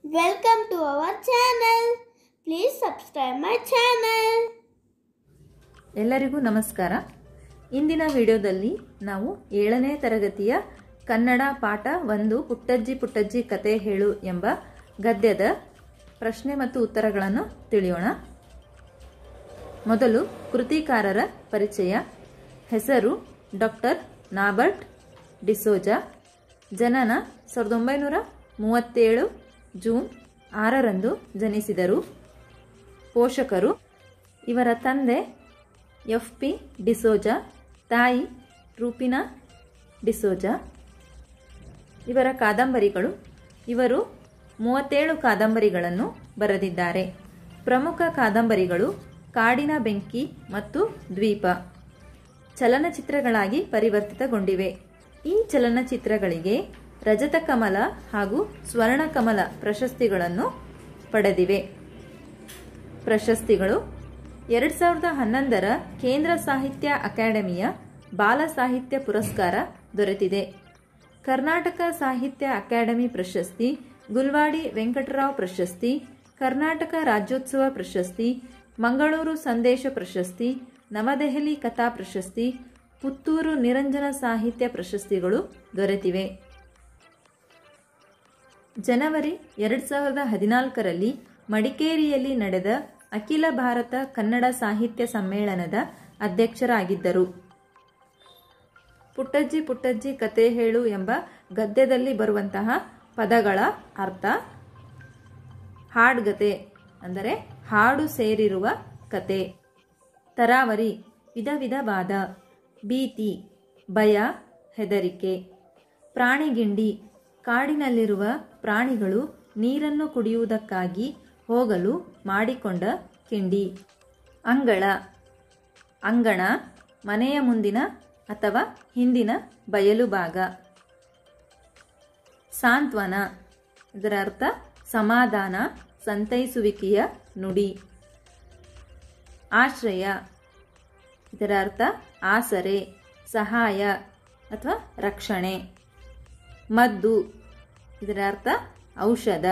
Welcome to our channel. Please subscribe my channel. ಎಲ್ಲರಿಗೂ ನಮಸ್ಕಾರ ಇಂದಿನ ವಿಡಿಯೋದಲ್ಲಿ ನಾವು ಏಳನೇ ತರಗತಿಯ ಕನ್ನಡ ಪಾಠ ಒಂದು ಪುಟ್ಟಜ್ಜಿ ಪುಟ್ಟಜ್ಜಿ ಕತೆ ಹೇಳು ಎಂಬ ಗದ್ಯದ ಪ್ರಶ್ನೆ ಮತ್ತು ಉತ್ತರಗಳನ್ನು ತಿಳಿಯೋಣ ಮೊದಲು ಕೃತಿಕಾರರ ಪರಿಚಯ ಹೆಸರು ಡಾಕ್ಟರ್ ನಾಬರ್ಟ್ ಡಿಸೋಜಾ ಜನನ ಸಾವಿರದ ಒಂಬೈನೂರ ಮೂವತ್ತೇಳು ಜೂನ್ ಆರರಂದು ಜನಿಸಿದರು ಪೋಷಕರು ಇವರ ತಂದೆ ಎಫ್ ಪಿ ಡಿಸೋಜಾ ತಾಯಿ ರೂಪಿನಾ ಡಿಸೋಜಾ ಇವರ ಕಾದಂಬರಿಗಳು ಇವರು ಮೂವತ್ತೇಳು ಕಾದಂಬರಿಗಳನ್ನು ಬರೆದಿದ್ದಾರೆ ಪ್ರಮುಖ ಕಾದಂಬರಿಗಳು ಕಾಡಿನ ಬೆಂಕಿ ಮತ್ತು ದ್ವೀಪ ಚಲನಚಿತ್ರಗಳಾಗಿ ಪರಿವರ್ತಿತಗೊಂಡಿವೆ ಈ ಚಲನಚಿತ್ರಗಳಿಗೆ ರಜತ ಕಮಲ ಹಾಗೂ ಸ್ವರ್ಣ ಕಮಲ ಪ್ರಶಸ್ತಿಗಳನ್ನು ಪಡೆದಿವೆ ಪ್ರಶಸ್ತಿಗಳು ಎರಡು ಸಾವಿರದ ಹನ್ನೊಂದರ ಕೇಂದ್ರ ಸಾಹಿತ್ಯ ಅಕಾಡೆಮಿಯ ಬಾಲ ಸಾಹಿತ್ಯ ಪುರಸ್ಕಾರ ದೊರೆತಿದೆ ಕರ್ನಾಟಕ ಸಾಹಿತ್ಯ ಅಕಾಡೆಮಿ ಪ್ರಶಸ್ತಿ ಗುಲ್ವಾಡಿ ವೆಂಕಟರಾವ್ ಪ್ರಶಸ್ತಿ ಕರ್ನಾಟಕ ರಾಜ್ಯೋತ್ಸವ ಪ್ರಶಸ್ತಿ ಮಂಗಳೂರು ಸಂದೇಶ ಪ್ರಶಸ್ತಿ ನವದೆಹಲಿ ಕಥಾ ಪ್ರಶಸ್ತಿ ಪುತ್ತೂರು ನಿರಂಜನ ಸಾಹಿತ್ಯ ಪ್ರಶಸ್ತಿಗಳು ದೊರೆತಿವೆ ಜನವರಿ ಎರಡು ಸಾವಿರದ ಹದಿನಾಲ್ಕರಲ್ಲಿ ಮಡಿಕೇರಿಯಲ್ಲಿ ನಡೆದ ಅಖಿಲ ಭಾರತ ಕನ್ನಡ ಸಾಹಿತ್ಯ ಸಮ್ಮೇಳನದ ಅಧ್ಯಕ್ಷರಾಗಿದ್ದರು ಪುಟ್ಟಜ್ಜಿ ಪುಟ್ಟಜ್ಜಿ ಕತೆ ಹೇಳು ಎಂಬ ಗದ್ಯದಲ್ಲಿ ಬರುವಂತಹ ಪದಗಳ ಅರ್ಥ ಹಾಡ್ಗತೆ ಅಂದರೆ ಹಾಡು ಸೇರಿರುವ ಕತೆ ತರಾವರಿ ವಿಧ ವಿಧವಾದ ಭೀತಿ ಭಯ ಹೆದರಿಕೆ ಪ್ರಾಣಿಗಿಂಡಿ ಕಾಡಿನಲ್ಲಿರುವ ಪ್ರಾಣಿಗಳು ನೀರನ್ನು ಕುಡಿಯುವುದಕ್ಕಾಗಿ ಹೋಗಲು ಮಾಡಿಕೊಂಡ ಕಿಂಡಿ ಅಂಗಳ ಅಂಗಣ ಮನೆಯ ಮುಂದಿನ ಅಥವಾ ಹಿಂದಿನ ಬಯಲು ಭಾಗ ಸಾಂತ್ವನ ಇದರ ಅರ್ಥ ಸಮಾಧಾನ ಸಂತೈಸುವಿಕೆಯ ನುಡಿ ಆಶ್ರಯ ಇದರ ಅರ್ಥ ಆಸರೆ ಸಹಾಯ ಅಥವಾ ರಕ್ಷಣೆ ಮದ್ದು ಇದರ ಅರ್ಥ ಔಷಧ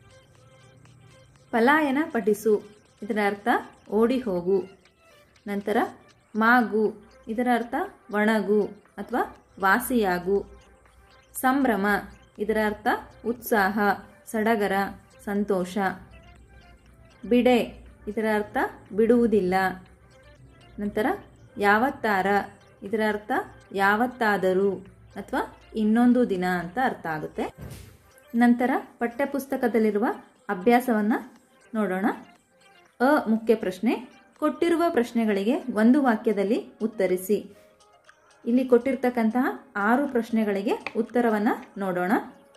ಪಲಾಯನ ಪಠಿಸು ಇದರ ಅರ್ಥ ಓಡಿ ಹೋಗು ನಂತರ ಮಾಗು ಇದರ ಅರ್ಥ ಒಣಗು ಅಥವಾ ವಾಸಿಯಾಗು ಸಂಭ್ರಮ ಇದರ ಅರ್ಥ ಉತ್ಸಾಹ ಸಡಗರ ಸಂತೋಷ ಬಿಡೆ ಇದರ ಅರ್ಥ ಬಿಡುವುದಿಲ್ಲ ನಂತರ ಯಾವತ್ತಾರ ಇದರ ಅರ್ಥ ಯಾವತ್ತಾದರೂ ಅಥವಾ ಇನ್ನೊಂದು ದಿನ ಅಂತ ಅರ್ಥ ಆಗುತ್ತೆ ನಂತರ ಪಠ್ಯಪುಸ್ತಕದಲ್ಲಿರುವ ಅಭ್ಯಾಸವನ್ನು ನೋಡೋಣ ಅ ಮುಖ್ಯ ಪ್ರಶ್ನೆ ಕೊಟ್ಟಿರುವ ಪ್ರಶ್ನೆಗಳಿಗೆ ಒಂದು ವಾಕ್ಯದಲ್ಲಿ ಉತ್ತರಿಸಿ ಇಲ್ಲಿ ಕೊಟ್ಟಿರ್ತಕ್ಕಂತಹ ಆರು ಪ್ರಶ್ನೆಗಳಿಗೆ ಉತ್ತರವನ್ನು ನೋಡೋಣ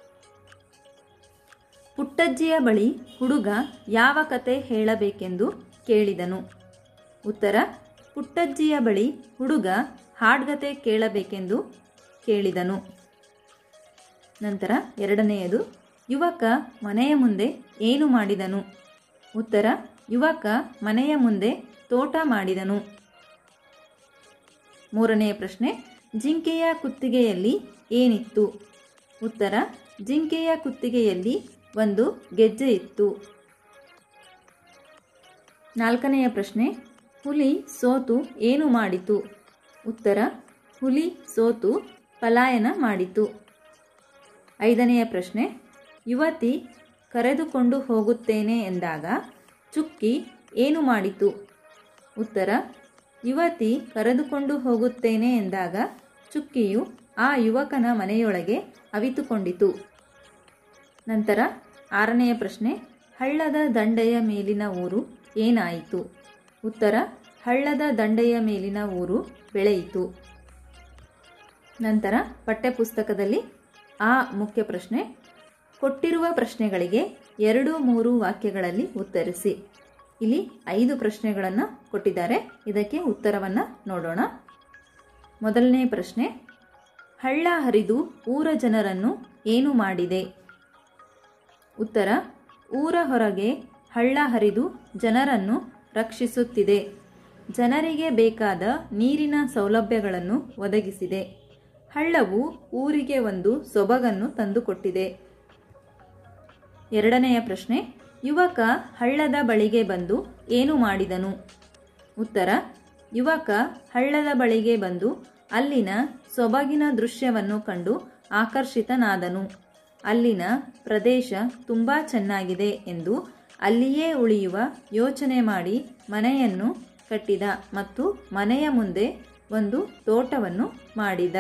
ಪುಟ್ಟಜ್ಜಿಯ ಬಳಿ ಹುಡುಗ ಯಾವ ಕತೆ ಹೇಳಬೇಕೆಂದು ಕೇಳಿದನು ಉತ್ತರ ಪುಟ್ಟಜ್ಜಿಯ ಬಳಿ ಹುಡುಗ ಹಾಡ್ಗತೆ ಕೇಳಬೇಕೆಂದು ಕೇಳಿದನು ನಂತರ ಎರಡನೆಯದು ಯುವಕ ಮನೆಯ ಮುಂದೆ ಏನು ಮಾಡಿದನು ಉತ್ತರ ಯುವಕ ಮನೆಯ ಮುಂದೆ ತೋಟ ಮಾಡಿದನು ಮೂರನೆಯ ಪ್ರಶ್ನೆ ಜಿಂಕೆಯ ಕುತ್ತಿಗೆಯಲ್ಲಿ ಏನಿತ್ತು ಉತ್ತರ ಜಿಂಕೆಯ ಕುತ್ತಿಗೆಯಲ್ಲಿ ಒಂದು ಗೆಜ್ಜೆ ಇತ್ತು ನಾಲ್ಕನೆಯ ಪ್ರಶ್ನೆ ಹುಲಿ ಸೋತು ಏನು ಮಾಡಿತು ಉತ್ತರ ಹುಲಿ ಸೋತು ಪಲಾಯನ ಮಾಡಿತು ಐದನೆಯ ಪ್ರಶ್ನೆ ಯುವತಿ ಕರೆದುಕೊಂಡು ಹೋಗುತ್ತೇನೆ ಎಂದಾಗ ಚುಕ್ಕಿ ಏನು ಮಾಡಿತು ಉತ್ತರ ಯುವತಿ ಕರೆದುಕೊಂಡು ಹೋಗುತ್ತೇನೆ ಎಂದಾಗ ಚುಕ್ಕಿಯು ಆ ಯುವಕನ ಮನೆಯೊಳಗೆ ಅವಿತುಕೊಂಡಿತು ನಂತರ ಆರನೆಯ ಪ್ರಶ್ನೆ ಹಳ್ಳದ ದಂಡೆಯ ಮೇಲಿನ ಊರು ಏನಾಯಿತು ಉತ್ತರ ಹಳ್ಳದ ದಂಡೆಯ ಮೇಲಿನ ಊರು ಬೆಳೆಯಿತು ನಂತರ ಪಠ್ಯಪುಸ್ತಕದಲ್ಲಿ ಆ ಮುಖ್ಯ ಪ್ರಶ್ನೆ ಕೊಟ್ಟಿರುವ ಪ್ರಶ್ನೆಗಳಿಗೆ ಎರಡು ಮೂರು ವಾಕ್ಯಗಳಲ್ಲಿ ಉತ್ತರಿಸಿ ಇಲ್ಲಿ ಐದು ಪ್ರಶ್ನೆಗಳನ್ನು ಕೊಟ್ಟಿದ್ದಾರೆ ಇದಕ್ಕೆ ಉತ್ತರವನ್ನು ನೋಡೋಣ ಮೊದಲನೇ ಪ್ರಶ್ನೆ ಹಳ್ಳ ಹರಿದು ಊರ ಜನರನ್ನು ಏನು ಮಾಡಿದೆ ಉತ್ತರ ಊರ ಹೊರಗೆ ಹಳ್ಳ ಹರಿದು ಜನರನ್ನು ರಕ್ಷಿಸುತ್ತಿದೆ ಜನರಿಗೆ ಬೇಕಾದ ನೀರಿನ ಸೌಲಭ್ಯಗಳನ್ನು ಒದಗಿಸಿದೆ ಹಳ್ಳವು ಊರಿಗೆ ಒಂದು ಸೊಬಗನ್ನು ತಂದುಕೊಟ್ಟಿದೆ ಎರಡನೆಯ ಪ್ರಶ್ನೆ ಯುವಕ ಹಳ್ಳದ ಬಳಿಗೆ ಬಂದು ಏನು ಮಾಡಿದನು ಉತ್ತರ ಯುವಕ ಹಳ್ಳದ ಬಳಿಗೆ ಬಂದು ಅಲ್ಲಿನ ಸೊಬಗಿನ ದೃಶ್ಯವನ್ನು ಕಂಡು ಆಕರ್ಷಿತನಾದನು ಅಲ್ಲಿನ ಪ್ರದೇಶ ತುಂಬ ಚೆನ್ನಾಗಿದೆ ಎಂದು ಅಲ್ಲಿಯೇ ಉಳಿಯುವ ಯೋಚನೆ ಮಾಡಿ ಮನೆಯನ್ನು ಕಟ್ಟಿದ ಮತ್ತು ಮನೆಯ ಮುಂದೆ ಒಂದು ತೋಟವನ್ನು ಮಾಡಿದ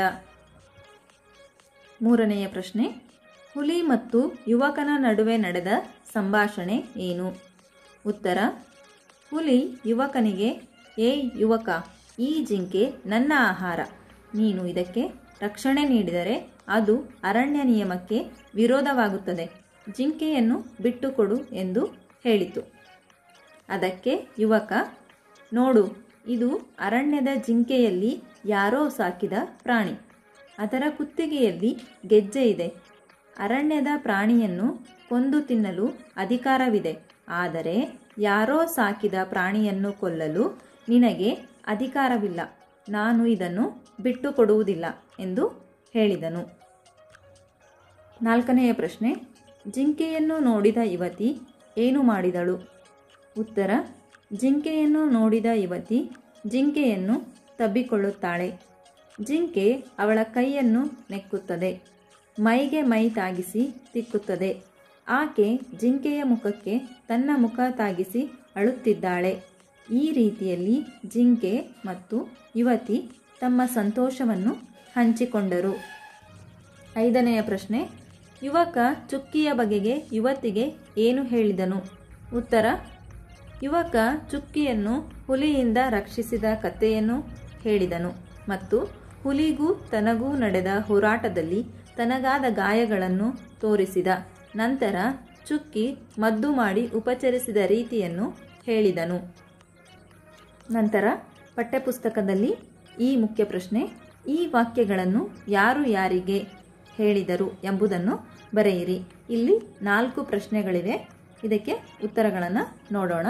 ಮೂರನೆಯ ಪ್ರಶ್ನೆ ಹುಲಿ ಮತ್ತು ಯುವಕನ ನಡುವೆ ನಡೆದ ಸಂಭಾಷಣೆ ಏನು ಉತ್ತರ ಹುಲಿ ಯುವಕನಿಗೆ ಏ ಯುವಕ ಈ ಜಿಂಕೆ ನನ್ನ ಆಹಾರ ನೀನು ಇದಕ್ಕೆ ರಕ್ಷಣೆ ನೀಡಿದರೆ ಅದು ಅರಣ್ಯ ನಿಯಮಕ್ಕೆ ವಿರೋಧವಾಗುತ್ತದೆ ಜಿಂಕೆಯನ್ನು ಬಿಟ್ಟುಕೊಡು ಎಂದು ಹೇಳಿತು ಅದಕ್ಕೆ ಯುವಕ ನೋಡು ಇದು ಅರಣ್ಯದ ಜಿಂಕೆಯಲ್ಲಿ ಯಾರೋ ಸಾಕಿದ ಪ್ರಾಣಿ ಅದರ ಕುತ್ತಿಗೆಯಲ್ಲಿ ಗೆಜ್ಜೆ ಇದೆ ಅರಣ್ಯದ ಪ್ರಾಣಿಯನ್ನು ಕೊಂದು ತಿನ್ನಲು ಅಧಿಕಾರವಿದೆ ಆದರೆ ಯಾರೋ ಸಾಕಿದ ಪ್ರಾಣಿಯನ್ನು ಕೊಲ್ಲಲು ನಿನಗೆ ಅಧಿಕಾರವಿಲ್ಲ ನಾನು ಇದನ್ನು ಬಿಟ್ಟುಕೊಡುವುದಿಲ್ಲ ಎಂದು ಹೇಳಿದನು ನಾಲ್ಕನೆಯ ಪ್ರಶ್ನೆ ಜಿಂಕೆಯನ್ನು ನೋಡಿದ ಯುವತಿ ಏನು ಮಾಡಿದಳು ಉತ್ತರ ಜಿಂಕೆಯನ್ನು ನೋಡಿದ ಯುವತಿ ಜಿಂಕೆಯನ್ನು ತಬ್ಬಿಕೊಳ್ಳುತ್ತಾಳೆ ಜಿಂಕೆ ಅವಳ ಕೈಯನ್ನು ನೆಕ್ಕುತ್ತದೆ ಮೈಗೆ ಮೈ ತಾಗಿಸಿ ತಿಕ್ಕುತ್ತದೆ ಆಕೆ ಜಿಂಕೆಯ ಮುಖಕ್ಕೆ ತನ್ನ ಮುಖ ತಾಗಿಸಿ ಅಳುತ್ತಿದ್ದಾಳೆ ಈ ರೀತಿಯಲ್ಲಿ ಜಿಂಕೆ ಮತ್ತು ಯುವತಿ ತಮ್ಮ ಸಂತೋಷವನ್ನು ಹಂಚಿಕೊಂಡರು ಐದನೆಯ ಪ್ರಶ್ನೆ ಯುವಕ ಚುಕ್ಕಿಯ ಬಗೆಗೆ ಯುವತಿಗೆ ಏನು ಹೇಳಿದನು ಉತ್ತರ ಯುವಕ ಚುಕ್ಕಿಯನ್ನು ಹುಲಿಯಿಂದ ರಕ್ಷಿಸಿದ ಕಥೆಯನ್ನು ಹೇಳಿದನು ಮತ್ತು ಹುಲಿಗೂ ತನಗೂ ನಡೆದ ಹೋರಾಟದಲ್ಲಿ ತನಗಾದ ಗಾಯಗಳನ್ನು ತೋರಿಸಿದ ನಂತರ ಚುಕ್ಕಿ ಮದ್ದು ಮಾಡಿ ಉಪಚರಿಸಿದ ರೀತಿಯನ್ನು ಹೇಳಿದನು ನಂತರ ಪಠ್ಯಪುಸ್ತಕದಲ್ಲಿ ಈ ಮುಖ್ಯ ಪ್ರಶ್ನೆ ಈ ವಾಕ್ಯಗಳನ್ನು ಯಾರು ಯಾರಿಗೆ ಹೇಳಿದರು ಎಂಬುದನ್ನು ಬರೆಯಿರಿ ಇಲ್ಲಿ ನಾಲ್ಕು ಪ್ರಶ್ನೆಗಳಿವೆ ಇದಕ್ಕೆ ಉತ್ತರಗಳನ್ನು ನೋಡೋಣ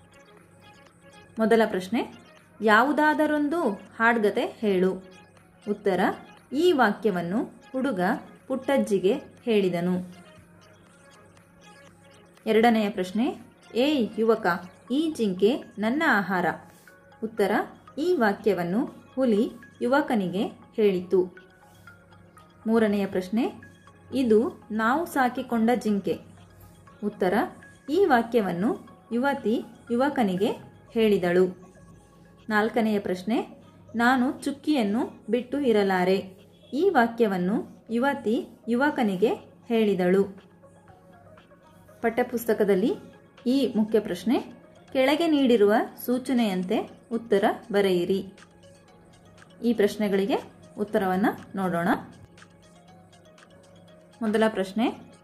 ಮೊದಲ ಪ್ರಶ್ನೆ ಯಾವುದಾದರೊಂದು ಹಾಡ್ಗತೆ ಹೇಳು ಉತ್ತರ ಈ ವಾಕ್ಯವನ್ನು ಹುಡುಗ ಪುಟ್ಟಜ್ಜಿಗೆ ಹೇಳಿದನು ಎರಡನೆಯ ಪ್ರಶ್ನೆ ಏಯ್ ಯುವಕ ಈ ಜಿಂಕೆ ನನ್ನ ಆಹಾರ ಉತ್ತರ ಈ ವಾಕ್ಯವನ್ನು ಹುಲಿ ಯುವಕನಿಗೆ ಹೇಳಿತು ಮೂರನೆಯ ಪ್ರಶ್ನೆ ಇದು ನಾವು ಸಾಕಿಕೊಂಡ ಜಿಂಕೆ ಉತ್ತರ ಈ ವಾಕ್ಯವನ್ನು ಯುವತಿ ಯುವಕನಿಗೆ ಹೇಳಿದಳು ನಾಲ್ಕನೆಯ ಪ್ರಶ್ನೆ ನಾನು ಚುಕ್ಕಿಯನ್ನು ಬಿಟ್ಟು ಇರಲಾರೆ ಈ ವಾಕ್ಯವನ್ನು ಯುವತಿ ಯುವಕನಿಗೆ ಹೇಳಿದಳು ಪಠ್ಯಪುಸ್ತಕದಲ್ಲಿ ಈ ಮುಖ್ಯ ಪ್ರಶ್ನೆ ಕೆಳಗೆ ನೀಡಿರುವ ಸೂಚನೆಯಂತೆ ಉತ್ತರ ಬರೆಯಿರಿ ಈ ಪ್ರಶ್ನೆಗಳಿಗೆ ಉತ್ತರವನ್ನು ನೋಡೋಣ ಮೊದಲ ಪ್ರಶ್ನೆ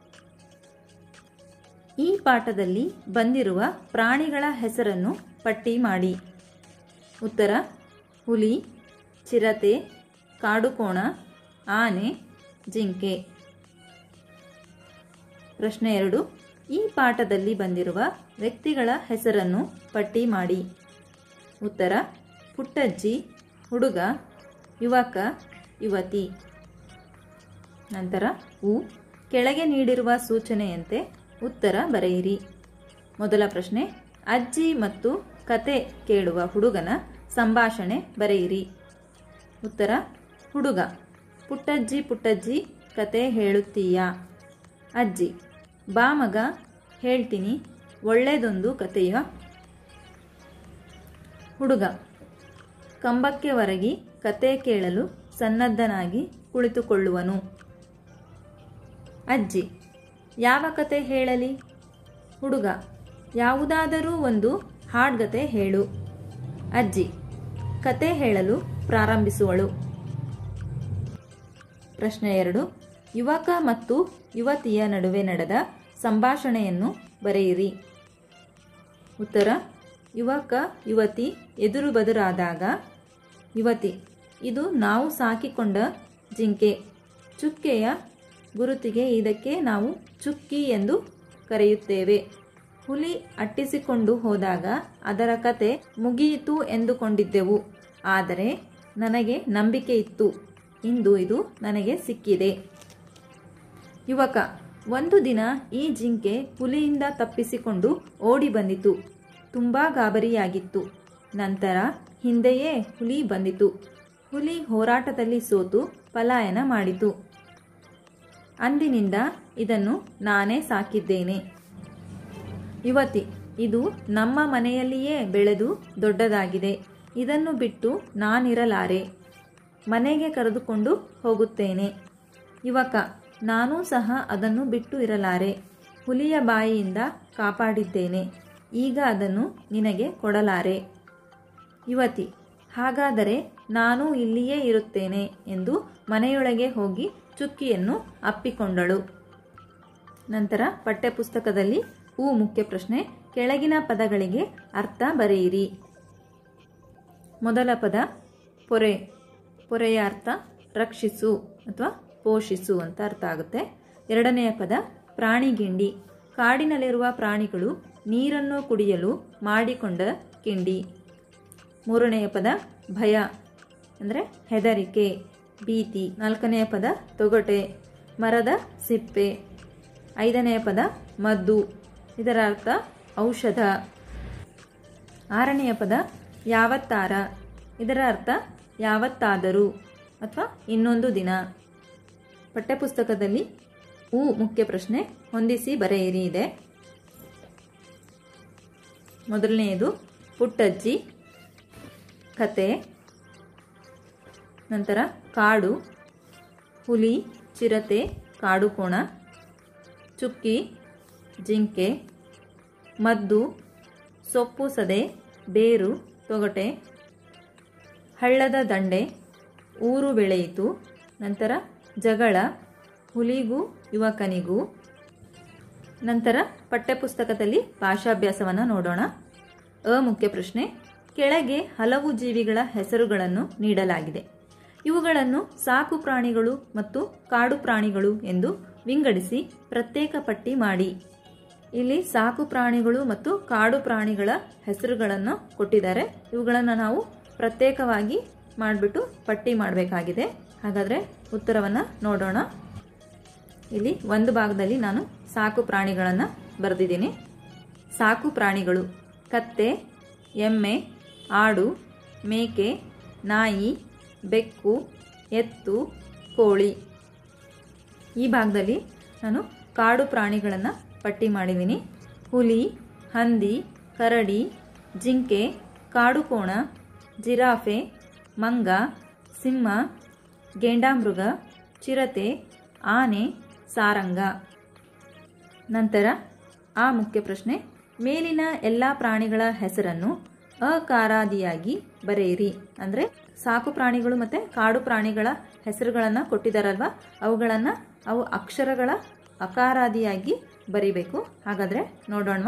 ಈ ಪಾಠದಲ್ಲಿ ಬಂದಿರುವ ಪ್ರಾಣಿಗಳ ಹೆಸರನ್ನು ಪಟ್ಟಿ ಮಾಡಿ ಉತ್ತರ ಹುಲಿ ಚಿರತೆ ಕಾಡುಕೋಣ ಆನೆ ಜಿಂಕೆ ಪ್ರಶ್ನೆ ಎರಡು ಈ ಪಾಠದಲ್ಲಿ ಬಂದಿರುವ ವ್ಯಕ್ತಿಗಳ ಹೆಸರನ್ನು ಪಟ್ಟಿ ಮಾಡಿ ಉತ್ತರ ಪುಟ್ಟಜ್ಜಿ ಹುಡುಗ ಯುವಕ ಯುವತಿ ನಂತರ ಉ ಕೆಳಗೆ ನೀಡಿರುವ ಸೂಚನೆಯಂತೆ ಉತ್ತರ ಬರೆಯಿರಿ ಮೊದಲ ಪ್ರಶ್ನೆ ಅಜ್ಜಿ ಮತ್ತು ಕತೆ ಕೇಳುವ ಹುಡುಗನ ಸಂಭಾಷಣೆ ಬರೆಯಿರಿ ಉತ್ತರ ಹುಡುಗ ಪುಟ್ಟಜ್ಜಿ ಪುಟ್ಟಜ್ಜಿ ಕತೆ ಹೇಳುತ್ತೀಯಾ ಅಜ್ಜಿ ಬಾ ಮಗ ಹೇಳ್ತೀನಿ ಒಳ್ಳೆಯದೊಂದು ಕತೆಯ ಹುಡುಗ ಕಂಬಕ್ಕೆ ಒರಗಿ ಕತೆ ಕೇಳಲು ಸನ್ನದ್ಧನಾಗಿ ಕುಳಿತುಕೊಳ್ಳುವನು ಅಜ್ಜಿ ಯಾವ ಕತೆ ಹೇಳಲಿ ಹುಡುಗ ಯಾವುದಾದರೂ ಒಂದು ಹಾಡ್ಗತೆ ಹೇಳು ಅಜ್ಜಿ ಕತೆ ಹೇಳಲು ಪ್ರಾರಂಭಿಸುವಳು ಪ್ರಶ್ನೆ ಎರಡು ಯುವಕ ಮತ್ತು ಯುವತಿಯ ನಡುವೆ ನಡೆದ ಸಂಭಾಷಣೆಯನ್ನು ಬರೆಯಿರಿ ಉತ್ತರ ಯುವಕ ಯುವತಿ ಎದುರು ಬದುರಾದಾಗ ಯುವತಿ ಇದು ನಾವು ಸಾಕಿಕೊಂಡ ಜಿಂಕೆ ಚುಕ್ಕೆಯ ಗುರುತಿಗೆ ಇದಕ್ಕೆ ನಾವು ಚುಕ್ಕಿ ಎಂದು ಕರೆಯುತ್ತೇವೆ ಹುಲಿ ಅಟ್ಟಿಸಿಕೊಂಡು ಹೋದಾಗ ಅದರ ಕತೆ ಮುಗಿಯಿತು ಎಂದುಕೊಂಡಿದ್ದೆವು ಆದರೆ ನನಗೆ ನಂಬಿಕೆ ಇತ್ತು ಇಂದು ಇದು ನನಗೆ ಸಿಕ್ಕಿದೆ ಯುವಕ ಒಂದು ದಿನ ಈ ಜಿಂಕೆ ಹುಲಿಯಿಂದ ತಪ್ಪಿಸಿಕೊಂಡು ಓಡಿ ಬಂದಿತು ತುಂಬ ಗಾಬರಿಯಾಗಿತ್ತು ನಂತರ ಹಿಂದೆಯೇ ಹುಲಿ ಬಂದಿತು ಹುಲಿ ಹೋರಾಟದಲ್ಲಿ ಸೋತು ಪಲಾಯನ ಮಾಡಿತು ಅಂದಿನಿಂದ ಇದನ್ನು ನಾನೇ ಸಾಕಿದ್ದೇನೆ ಯುವತಿ ಇದು ನಮ್ಮ ಮನೆಯಲ್ಲಿಯೇ ಬೆಳೆದು ದೊಡ್ಡದಾಗಿದೆ ಇದನ್ನು ಬಿಟ್ಟು ನಾನಿರಲಾರೆ ಮನೆಗೆ ಕರೆದುಕೊಂಡು ಹೋಗುತ್ತೇನೆ ಯುವಕ ನಾನೂ ಸಹ ಅದನ್ನು ಬಿಟ್ಟು ಇರಲಾರೆ ಹುಲಿಯ ಬಾಯಿಯಿಂದ ಕಾಪಾಡಿದ್ದೇನೆ ಈಗ ಅದನ್ನು ನಿನಗೆ ಕೊಡಲಾರೆ ಯುವತಿ ಹಾಗಾದರೆ ನಾನು ಇಲ್ಲಿಯೇ ಇರುತ್ತೇನೆ ಎಂದು ಮನೆಯೊಳಗೆ ಹೋಗಿ ಚುಕ್ಕಿಯನ್ನು ಅಪ್ಪಿಕೊಂಡಳು ನಂತರ ಪಠ್ಯಪುಸ್ತಕದಲ್ಲಿ ಹೂ ಮುಖ್ಯ ಪ್ರಶ್ನೆ ಕೆಳಗಿನ ಪದಗಳಿಗೆ ಅರ್ಥ ಬರೆಯಿರಿ ಮೊದಲ ಪದ ಪೊರೆ ಪೊರೆಯ ಅರ್ಥ ರಕ್ಷಿಸು ಅಥವಾ ಪೋಷಿಸು ಅಂತ ಅರ್ಥ ಆಗುತ್ತೆ ಎರಡನೆಯ ಪದ ಪ್ರಾಣಿಗಿಂಡಿ ಕಾಡಿನಲ್ಲಿರುವ ಪ್ರಾಣಿಗಳು ನೀರನ್ನು ಕುಡಿಯಲು ಮಾಡಿಕೊಂಡ ಕಿಂಡಿ ಮೂರನೆಯ ಪದ ಭಯ ಅಂದರೆ ಹೆದರಿಕೆ ಭೀತಿ ನಾಲ್ಕನೆಯ ಪದ ತೊಗಟೆ ಮರದ ಸಿಪ್ಪೆ ಐದನೆಯ ಪದ ಮದ್ದು ಇದರ ಅರ್ಥ ಔಷಧ ಆರನೆಯ ಪದ ಯಾವತ್ತಾರ ಇದರ ಅರ್ಥ ಯಾವತ್ತಾದರೂ ಅಥವಾ ಇನ್ನೊಂದು ದಿನ ಪಠ್ಯಪುಸ್ತಕದಲ್ಲಿ ಹೂ ಮುಖ್ಯ ಪ್ರಶ್ನೆ ಹೊಂದಿಸಿ ಬರೆಯಿರಿ ಇದೆ ಮೊದಲನೆಯದು ಪುಟ್ಟಜ್ಜಿ ಕತೆ ನಂತರ ಕಾಡು ಹುಲಿ ಚಿರತೆ ಕಾಡು ಕೋಣ ಚುಕ್ಕಿ ಜಿಂಕೆ ಮದ್ದು ಸೊಪ್ಪು ಸದೆ ಬೇರು ತೊಗಟೆ ಹಳ್ಳದ ದಂಡೆ ಊರು ಬೆಳೆಯಿತು ನಂತರ ಜಗಳ ಹುಲಿಗೂ ಯುವಕನಿಗೂ ನಂತರ ಪಠ್ಯಪುಸ್ತಕದಲ್ಲಿ ಭಾಷಾಭ್ಯಾಸವನ್ನು ನೋಡೋಣ ಅ ಮುಖ್ಯ ಪ್ರಶ್ನೆ ಕೆಳಗೆ ಹಲವು ಜೀವಿಗಳ ಹೆಸರುಗಳನ್ನು ನೀಡಲಾಗಿದೆ ಇವುಗಳನ್ನು ಸಾಕು ಪ್ರಾಣಿಗಳು ಮತ್ತು ಕಾಡು ಪ್ರಾಣಿಗಳು ಎಂದು ವಿಂಗಡಿಸಿ ಪ್ರತ್ಯೇಕ ಪಟ್ಟಿ ಮಾಡಿ ಇಲ್ಲಿ ಸಾಕು ಪ್ರಾಣಿಗಳು ಮತ್ತು ಕಾಡು ಪ್ರಾಣಿಗಳ ಹೆಸರುಗಳನ್ನು ಕೊಟ್ಟಿದ್ದಾರೆ ಇವುಗಳನ್ನು ನಾವು ಪ್ರತ್ಯೇಕವಾಗಿ ಮಾಡಿಬಿಟ್ಟು ಪಟ್ಟಿ ಮಾಡಬೇಕಾಗಿದೆ ಹಾಗಾದರೆ ಉತ್ತರವನ್ನು ನೋಡೋಣ ಇಲ್ಲಿ ಒಂದು ಭಾಗದಲ್ಲಿ ನಾನು ಸಾಕು ಪ್ರಾಣಿಗಳನ್ನು ಬರೆದಿದ್ದೀನಿ ಸಾಕು ಪ್ರಾಣಿಗಳು ಕತ್ತೆ ಎಮ್ಮೆ ಆಡು ಮೇಕೆ ನಾಯಿ ಬೆಕ್ಕು ಎತ್ತು ಕೋಳಿ ಈ ಭಾಗದಲ್ಲಿ ನಾನು ಕಾಡು ಪ್ರಾಣಿಗಳನ್ನು ಪಟ್ಟಿ ಮಾಡಿದ್ದೀನಿ ಹುಲಿ ಹಂದಿ ಕರಡಿ ಜಿಂಕೆ ಕಾಡುಕೋಣ ಜಿರಾಫೆ ಮಂಗ ಸಿಂಹ ಗೇಂಡಾಮೃಗ ಚಿರತೆ ಆನೆ ಸಾರಂಗ ನಂತರ ಆ ಮುಖ್ಯ ಪ್ರಶ್ನೆ ಮೇಲಿನ ಎಲ್ಲ ಪ್ರಾಣಿಗಳ ಹೆಸರನ್ನು ಅಕಾರಾದಿಯಾಗಿ ಬರೆಯಿರಿ ಅಂದರೆ ಸಾಕು ಪ್ರಾಣಿಗಳು ಮತ್ತು ಕಾಡು ಪ್ರಾಣಿಗಳ ಹೆಸರುಗಳನ್ನು ಕೊಟ್ಟಿದ್ದಾರಲ್ವ ಅವುಗಳನ್ನು ಅವು ಅಕ್ಷರಗಳ ಅಕಾರಾದಿಯಾಗಿ ಬರಿಬೇಕು ಹಾಗಾದರೆ ನೋಡೋಣ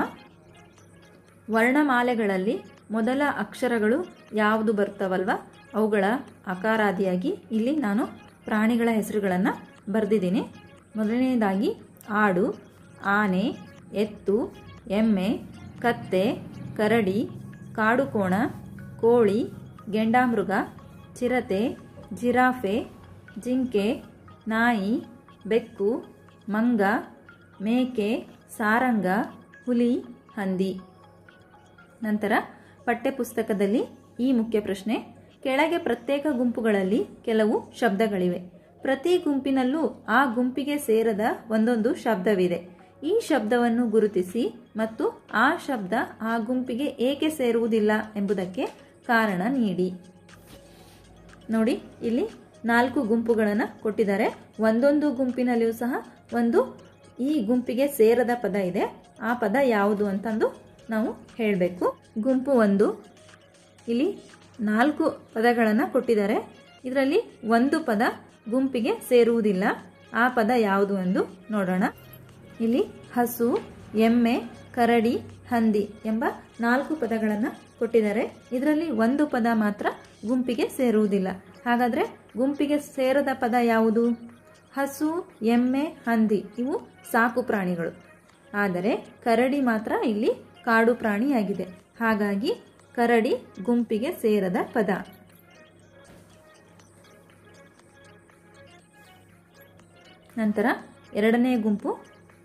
ವರ್ಣಮಾಲೆಗಳಲ್ಲಿ ಮೊದಲ ಅಕ್ಷರಗಳು ಯಾವುದು ಬರ್ತವಲ್ವ ಅವುಗಳ ಅಕಾರಾದಿಯಾಗಿ ಇಲ್ಲಿ ನಾನು ಪ್ರಾಣಿಗಳ ಹೆಸರುಗಳನ್ನು ಬರೆದಿದ್ದೀನಿ ಮೊದಲನೆಯದಾಗಿ ಆಡು ಆನೆ ಎತ್ತು ಎಮ್ಮೆ ಕತ್ತೆ ಕರಡಿ ಕಾಡುಕೋಣ ಕೋಳಿ ಗೆಂಡಾಮೃಗ ಚಿರತೆ ಜಿರಾಫೆ ಜಿಂಕೆ ನಾಯಿ ಬೆಕ್ಕು ಮಂಗ ಮೇಕೆ ಸಾರಂಗ ಹುಲಿ ಹಂದಿ ನಂತರ ಪಠ್ಯಪುಸ್ತಕದಲ್ಲಿ ಈ ಮುಖ್ಯ ಪ್ರಶ್ನೆ ಕೆಳಗೆ ಪ್ರತ್ಯೇಕ ಗುಂಪುಗಳಲ್ಲಿ ಕೆಲವು ಶಬ್ದಗಳಿವೆ ಪ್ರತಿ ಗುಂಪಿನಲ್ಲೂ ಆ ಗುಂಪಿಗೆ ಸೇರದ ಒಂದೊಂದು ಶಬ್ದವಿದೆ ಈ ಶಬ್ದವನ್ನು ಗುರುತಿಸಿ ಮತ್ತು ಆ ಶಬ್ದ ಆ ಗುಂಪಿಗೆ ಏಕೆ ಸೇರುವುದಿಲ್ಲ ಎಂಬುದಕ್ಕೆ ಕಾರಣ ನೀಡಿ ನೋಡಿ ಇಲ್ಲಿ ನಾಲ್ಕು ಗುಂಪುಗಳನ್ನು ಕೊಟ್ಟಿದ್ದಾರೆ ಒಂದೊಂದು ಗುಂಪಿನಲ್ಲಿಯೂ ಸಹ ಒಂದು ಈ ಗುಂಪಿಗೆ ಸೇರದ ಪದ ಇದೆ ಆ ಪದ ಯಾವುದು ಅಂತಂದು ನಾವು ಹೇಳಬೇಕು ಗುಂಪು ಒಂದು ಇಲ್ಲಿ ನಾಲ್ಕು ಪದಗಳನ್ನು ಕೊಟ್ಟಿದ್ದಾರೆ ಇದರಲ್ಲಿ ಒಂದು ಪದ ಗುಂಪಿಗೆ ಸೇರುವುದಿಲ್ಲ ಆ ಪದ ಯಾವುದು ಎಂದು ನೋಡೋಣ ಇಲ್ಲಿ ಹಸು ಎಮ್ಮೆ ಕರಡಿ ಹಂದಿ ಎಂಬ ನಾಲ್ಕು ಪದಗಳನ್ನು ಕೊಟ್ಟಿದ್ದಾರೆ ಇದರಲ್ಲಿ ಒಂದು ಪದ ಮಾತ್ರ ಗುಂಪಿಗೆ ಸೇರುವುದಿಲ್ಲ ಹಾಗಾದರೆ ಗುಂಪಿಗೆ ಸೇರದ ಪದ ಯಾವುದು ಹಸು ಎಮ್ಮೆ ಹಂದಿ ಇವು ಸಾಕು ಪ್ರಾಣಿಗಳು ಆದರೆ ಕರಡಿ ಮಾತ್ರ ಇಲ್ಲಿ ಕಾಡು ಪ್ರಾಣಿಯಾಗಿದೆ ಹಾಗಾಗಿ ಕರಡಿ ಗುಂಪಿಗೆ ಸೇರದ ಪದ ನಂತರ ಎರಡನೇ ಗುಂಪು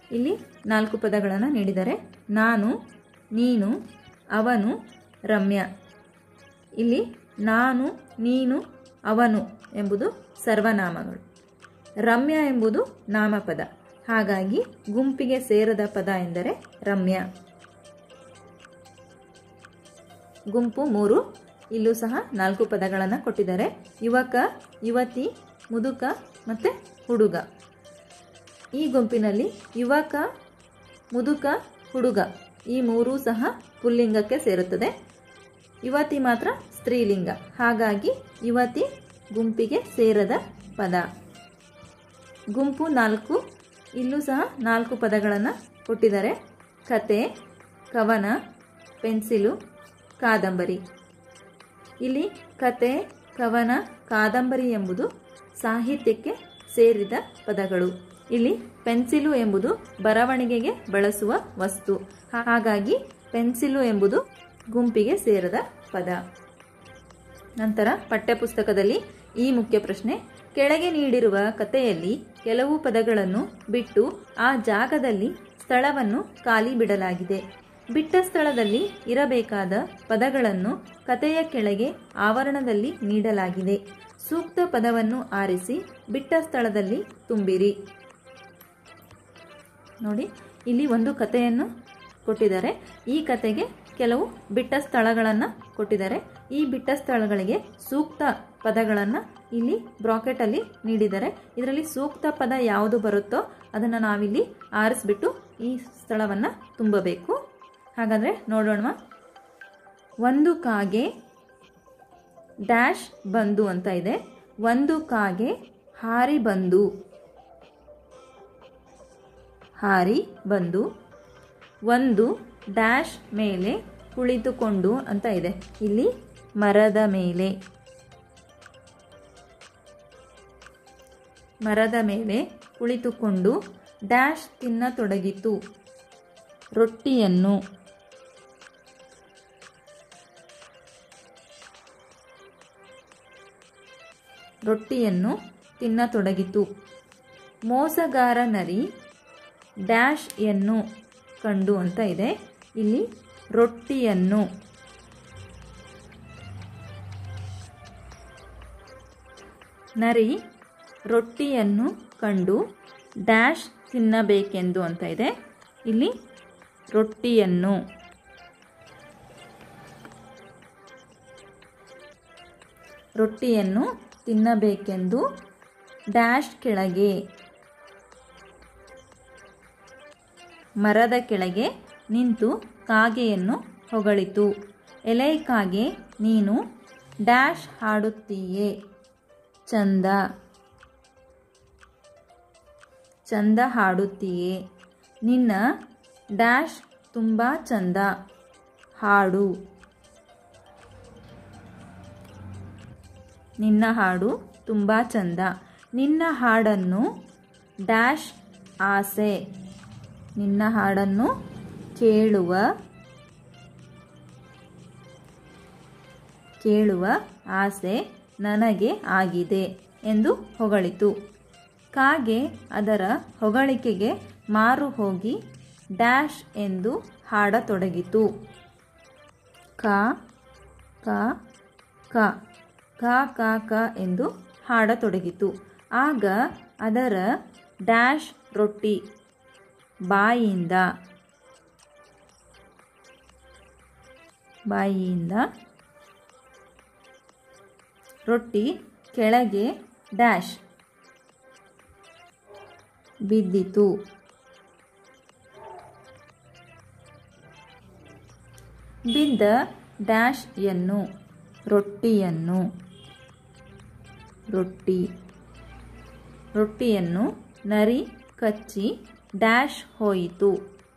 ಇಲ್ಲಿ ನಾಲ್ಕು ಪದಗಳನ್ನು ನೀಡಿದ್ದಾರೆ ನಾನು ನೀನು ಅವನು ರಮ್ಯ ಇಲ್ಲಿ ನಾನು ನೀನು ಅವನು ಎಂಬುದು ಸರ್ವನಾಮಗಳು ರಮ್ಯ ಎಂಬುದು ನಾಮಪದ ಹಾಗಾಗಿ ಗುಂಪಿಗೆ ಸೇರದ ಪದ ಎಂದರೆ ರಮ್ಯ ಗುಂಪು ಮೂರು ಇಲ್ಲೂ ಸಹ ನಾಲ್ಕು ಪದಗಳನ್ನು ಕೊಟ್ಟಿದ್ದಾರೆ ಯುವಕ ಯುವತಿ ಮುದುಕ ಮತ್ತು ಹುಡುಗ ಈ ಗುಂಪಿನಲ್ಲಿ ಯುವಕ ಮುದುಕ ಹುಡುಗ ಈ ಮೂರೂ ಸಹ ಪುಲ್ಲಿಂಗಕ್ಕೆ ಸೇರುತ್ತದೆ ಯುವತಿ ಮಾತ್ರ ಸ್ತ್ರೀಲಿಂಗ ಹಾಗಾಗಿ ಯುವತಿ ಗುಂಪಿಗೆ ಸೇರದ ಪದ ಗುಂಪು ನಾಲ್ಕು ಇಲ್ಲೂ ಸಹ ನಾಲ್ಕು ಪದಗಳನ್ನು ಕೊಟ್ಟಿದ್ದಾರೆ ಕತೆ ಕವನ ಪೆನ್ಸಿಲು ಕಾದಂಬರಿ ಇಲ್ಲಿ ಕತೆ ಕವನ ಕಾದಂಬರಿ ಎಂಬುದು ಸಾಹಿತ್ಯಕ್ಕೆ ಸೇರಿದ ಪದಗಳು ಇಲ್ಲಿ ಪೆನ್ಸಿಲು ಎಂಬುದು ಬರವಣಿಗೆಗೆ ಬಳಸುವ ವಸ್ತು ಹಾಗಾಗಿ ಪೆನ್ಸಿಲು ಎಂಬುದು ಗುಂಪಿಗೆ ಸೇರದ ಪದ ನಂತರ ಪಠ್ಯಪುಸ್ತಕದಲ್ಲಿ ಈ ಮುಖ್ಯ ಪ್ರಶ್ನೆ ಕೆಳಗೆ ನೀಡಿರುವ ಕಥೆಯಲ್ಲಿ ಕೆಲವು ಪದಗಳನ್ನು ಬಿಟ್ಟು ಆ ಜಾಗದಲ್ಲಿ ಸ್ಥಳವನ್ನು ಖಾಲಿ ಬಿಡಲಾಗಿದೆ ಬಿಟ್ಟ ಸ್ಥಳದಲ್ಲಿ ಇರಬೇಕಾದ ಪದಗಳನ್ನು ಕಥೆಯ ಕೆಳಗೆ ಆವರಣದಲ್ಲಿ ನೀಡಲಾಗಿದೆ ಸೂಕ್ತ ಪದವನ್ನು ಆರಿಸಿ ಬಿಟ್ಟ ಸ್ಥಳದಲ್ಲಿ ತುಂಬಿರಿ ನೋಡಿ ಇಲ್ಲಿ ಒಂದು ಕಥೆಯನ್ನು ಕೊಟ್ಟಿದ್ದಾರೆ ಈ ಕತೆಗೆ ಕೆಲವು ಬಿಟ್ಟ ಸ್ಥಳಗಳನ್ನು ಕೊಟ್ಟಿದ್ದಾರೆ ಈ ಬಿಟ್ಟ ಸ್ಥಳಗಳಿಗೆ ಸೂಕ್ತ ಪದಗಳನ್ನು ಇಲ್ಲಿ ಬ್ರಾಕೆಟಲ್ಲಿ ನೀಡಿದ್ದಾರೆ ಇದರಲ್ಲಿ ಸೂಕ್ತ ಪದ ಯಾವುದು ಬರುತ್ತೋ ಅದನ್ನು ನಾವಿಲ್ಲಿ ಆರಿಸ್ಬಿಟ್ಟು ಈ ಸ್ಥಳವನ್ನು ತುಂಬಬೇಕು ಹಾಗಾದರೆ ನೋಡೋಣ ಒಂದು ಕಾಗೆ ಡ್ಯಾಶ್ ಬಂದು ಅಂತ ಇದೆ ಒಂದು ಕಾಗೆ ಹಾರಿ ಬಂದು ಹಾರಿ ಬಂದು ಒಂದು ಡ್ಯಾಶ್ ಮೇಲೆ ಕುಳಿತುಕೊಂಡು ಅಂತ ಇದೆ ಇಲ್ಲಿ ಮರದ ಮೇಲೆ ಮರದ ಮೇಲೆ ಕುಳಿತುಕೊಂಡು ಡ್ಯಾಶ್ ತಿನ್ನತೊಡಗಿತು ರೊಟ್ಟಿಯನ್ನು ರೊಟ್ಟಿಯನ್ನು ತಿನ್ನತೊಡಗಿತು ಮೋಸಗಾರ ನರಿ ಡ್ಯಾಶ್ ಯನ್ನು ಕಂಡು ಅಂತ ಇದೆ ಇಲ್ಲಿ ರೊಟ್ಟಿಯನ್ನು ನರಿ ರೊಟ್ಟಿಯನ್ನು ಕಂಡು ಡ್ಯಾಶ್ ತಿನ್ನಬೇಕೆಂದು ಅಂತ ಇದೆ ಇಲ್ಲಿ ರೊಟ್ಟಿಯನ್ನು ರೊಟ್ಟಿಯನ್ನು ತಿನ್ನಬೇಕೆಂದು ಡ್ಯಾಶ್ ಕೆಳಗೆ ಮರದ ಕೆಳಗೆ ನಿಂತು ಕಾಗೆಯನ್ನು ಹೊಗಳಿತು ಎಲೆ ಕಾಗೆ ನೀನು ಡ್ಯಾಶ್ ಹಾಡುತ್ತೀಯೇ ಚಂದ ಚಂದ ಹಾಡುತ್ತೀಯೇ ನಿನ್ನ ಡ್ಯಾಶ್ ತುಂಬ ಚಂದ ಹಾಡು ನಿನ್ನ ಹಾಡು ತುಂಬ ಚಂದ ನಿನ್ನ ಹಾಡನ್ನು ಡ್ಯಾಶ್ ಆಸೆ ನಿನ್ನ ಹಾಡನ್ನು ಕೇಳುವ ಕೇಳುವ ಆಸೆ ನನಗೆ ಆಗಿದೆ ಎಂದು ಹೊಗಳಿತು ಕಾಗೆ ಅದರ ಹೊಗಳಿಕೆಗೆ ಮಾರು ಹೋಗಿ ಡ್ಯಾಶ್ ಎಂದು ಹಾಡತೊಡಗಿತು ಕ ಕ ಕ ಕ ಕ ಕ ಎಂದು ಹಾಡತೊಡಗಿತು ಆಗ ಅದರ ಡ್ಯಾಶ್ ರೊಟ್ಟಿ ಬಾಯಿಯಿಂದ ಬಾಯಿಯಿಂದ ರೊಟ್ಟಿ ಕೆಳಗೆ ಡ್ಯಾಶ್ ಬಿದ್ದಿತು ಬಿದ್ದ ಡ್ಯಾಶ್ ಯನ್ನು ರೊಟ್ಟಿಯನ್ನು ರೊಟ್ಟಿ ರೊಟ್ಟಿಯನ್ನು ನರಿ ಕಚ್ಚಿ ಡ್ಯಾಶ್ ಹೋಯಿತು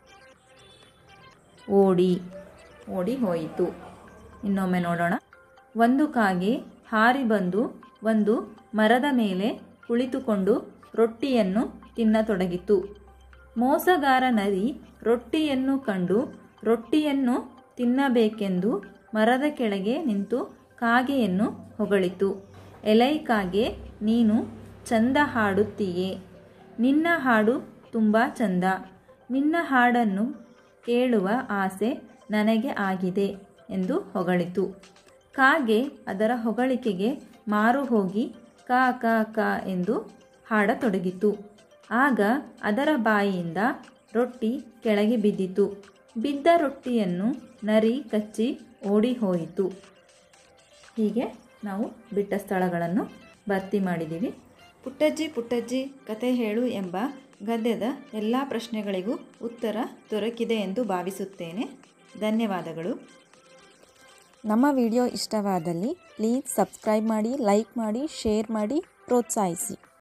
ಓಡಿ ಓಡಿ ಹೋಯಿತು ಇನ್ನೊಮ್ಮೆ ನೋಡೋಣ ಒಂದು ಕಾಗೆ ಹಾರಿ ಬಂದು ಒಂದು ಮರದ ಮೇಲೆ ಕುಳಿತುಕೊಂಡು ರೊಟ್ಟಿಯನ್ನು ತಿನ್ನತೊಡಗಿತು ಮೋಸಗಾರ ನರಿ ರೊಟ್ಟಿಯನ್ನು ಕಂಡು ರೊಟ್ಟಿಯನ್ನು ತಿನ್ನಬೇಕೆಂದು ಮರದ ಕೆಳಗೆ ನಿಂತು ಕಾಗೆಯನ್ನು ಹೊಗಳಿತು ಎಲೈ ಕಾಗೆ ನೀನು ಚಂದ ಹಾಡುತ್ತೀಯೇ ನಿನ್ನ ಹಾಡು ತುಂಬ ಚಂದ ನಿನ್ನ ಹಾಡನ್ನು ಕೇಳುವ ಆಸೆ ನನಗೆ ಆಗಿದೆ ಎಂದು ಹೊಗಳಿತು ಕಾಗೆ ಅದರ ಹೊಗಳಿಕೆಗೆ ಮಾರು ಹೋಗಿ ಕಾ ಕಾ ಕಾ ಎಂದು ಹಾಡತೊಡಗಿತು ಆಗ ಅದರ ಬಾಯಿಯಿಂದ ರೊಟ್ಟಿ ಕೆಳಗೆ ಬಿದ್ದಿತು ಬಿದ್ದ ರೊಟ್ಟಿಯನ್ನು ನರಿ ಕಚ್ಚಿ ಓಡಿ ಹೋಯಿತು ಹೀಗೆ ನಾವು ಬಿಟ್ಟ ಸ್ಥಳಗಳನ್ನು ಭರ್ತಿ ಮಾಡಿದ್ದೀವಿ ಪುಟ್ಟಜ್ಜಿ ಪುಟ್ಟಜ್ಜಿ ಕತೆ ಹೇಳು ಎಂಬ ಗದ್ಯದ ಎಲ್ಲ ಪ್ರಶ್ನೆಗಳಿಗೂ ಉತ್ತರ ದೊರಕಿದೆ ಎಂದು ಭಾವಿಸುತ್ತೇನೆ ಧನ್ಯವಾದಗಳು ನಮ್ಮ ವಿಡಿಯೋ ಇಷ್ಟವಾದಲ್ಲಿ ಪ್ಲೀಸ್ ಸಬ್ಸ್ಕ್ರೈಬ್ ಮಾಡಿ ಲೈಕ್ ಮಾಡಿ ಶೇರ್ ಮಾಡಿ ಪ್ರೋತ್ಸಾಹಿಸಿ